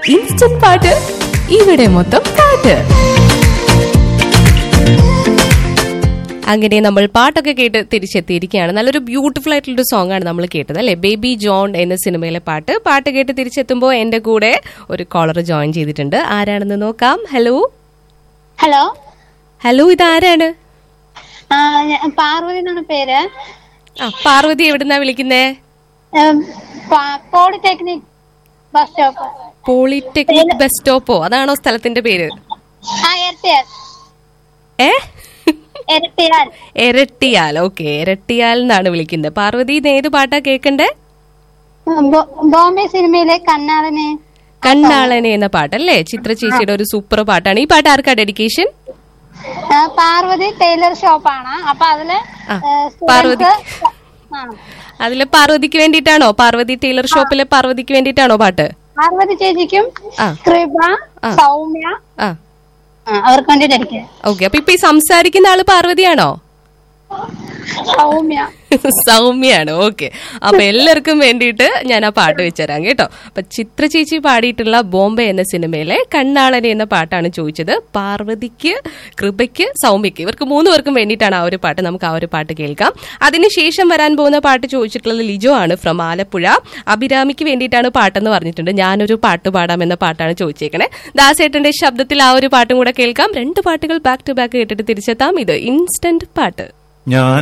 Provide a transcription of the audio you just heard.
Instant പാട്ട് ഇവിടെ മൊത്തം പാട്ട് അങ്ങനെ നമ്മൾ പാട്ടൊക്കെ കേട്ട് തിരിച്ചെത്തിയിരിക്കുകയാണ് നല്ലൊരു ബ്യൂട്ടിഫുൾ ആയിട്ടുള്ളൊരു സോങ് ആണ് നമ്മൾ കേട്ടത് അല്ലെ ബേബി ജോൺ എന്ന സിനിമയിലെ പാട്ട് പാട്ട് കേട്ട് തിരിച്ചെത്തുമ്പോൾ എന്റെ കൂടെ ഒരു കോളർ ജോയിൻ ചെയ്തിട്ടുണ്ട് ആരാണെന്ന് നോക്കാം ഹലോ ഹലോ ഹലോ ഇതാരാണ് ആ, ഞാൻ പാർവതി എന്നാണ് പേര് ആ പാർവതി എവിടുന്നാ വിളിക്കുന്നേ ഉം, പ- polytechnic bus stop polytechnic bus സ്റ്റോപ്പോ അതാണോ സ്ഥലത്തിന്റെ പേര് ആ എരട്ടിയാൽ ഏ എരട്ടിയാൽ എരട്ടിയാൽ ഓക്കെ എരട്ടിയാൽ എന്നാണ് വിളിക്കുന്നത് പാർവതി ഇത് ഏത് പാട്ടാ കേൾക്കണ്ടേ ഉം, ബോ- ബോംബെ സിനിമയിലെ കണ്ണാളനെ കണ്ണാളനെ എന്ന പാട്ടല്ലേ ചിത്ര ചേച്ചിയുടെ ഒരു സൂപ്പർ പാട്ടാണ് ഈ പാട്ട് ആർക്കാ ഡെഡിക്കേഷൻ ആ, പാർവതി ടൈലർ ഷോപ്പാണ് അപ്പൊ അതില് ആ, ഏ, പാർവതി. students- ആ, അതിലെ പാർവതിക്ക് വേണ്ടിയിട്ടാണോ പാർവതി ടൈലർ ഷോപ്പിലെ പാർവതിക്ക് വേണ്ടിയിട്ടാണോ പാട്ട് പാർവതി ചേച്ചിക്കും ആ. കൃപ ആ. സൗമ്യ ആ ആ, അവർക്ക് വേണ്ടിയിട്ടായിരിക്കും ഓക്കെ അപ്പൊ ഇപ്പൊ ഈ സംസാരിക്കുന്ന ആള് പാർവതിയാണോ സൗമ്യ സൗമ്യാണ് ഓക്കെ അപ്പൊ എല്ലാവർക്കും വേണ്ടിയിട്ട് ഞാൻ ആ പാട്ട് വെച്ചുതരാം കേട്ടോ അപ്പൊ ചിത്ര ചേച്ചി പാടിയിട്ടുള്ള ബോംബെ എന്ന സിനിമയിലെ കണ്ണാളനെ എന്ന പാട്ടാണ് ചോദിച്ചത് പാർവതിക്ക് കൃപയ്ക്ക് സൗമ്യക്ക് ഇവർക്ക് മൂന്ന് പേർക്കും വേണ്ടിയിട്ടാണ് ആ ഒരു പാട്ട് നമുക്ക് ആ ഒരു പാട്ട് കേൾക്കാം അതിനുശേഷം വരാൻ പോകുന്ന പാട്ട് ചോദിച്ചിട്ടുള്ളത് ലിജോ ആണ് ഫ്രം ആലപ്പുഴ അഭിരാമിക്ക് വേണ്ടിയിട്ടാണ് പാട്ടെന്ന് പറഞ്ഞിട്ടുണ്ട് ഞാനൊരു പാട്ട് പാടാം എന്ന പാട്ടാണ് ചോദിച്ചേക്കണേ ദാസേട്ടന്റെ ശബ്ദത്തിൽ ആ ഒരു പാട്ടും കൂടെ കേൾക്കാം രണ്ട് പാട്ടുകൾ ബാക്ക് ടു ബാക്ക് കേട്ടിട്ട് തിരിച്ചെത്താം ഇത് ഇൻസ്റ്റന്റ് പാട്ട് ഞാൻ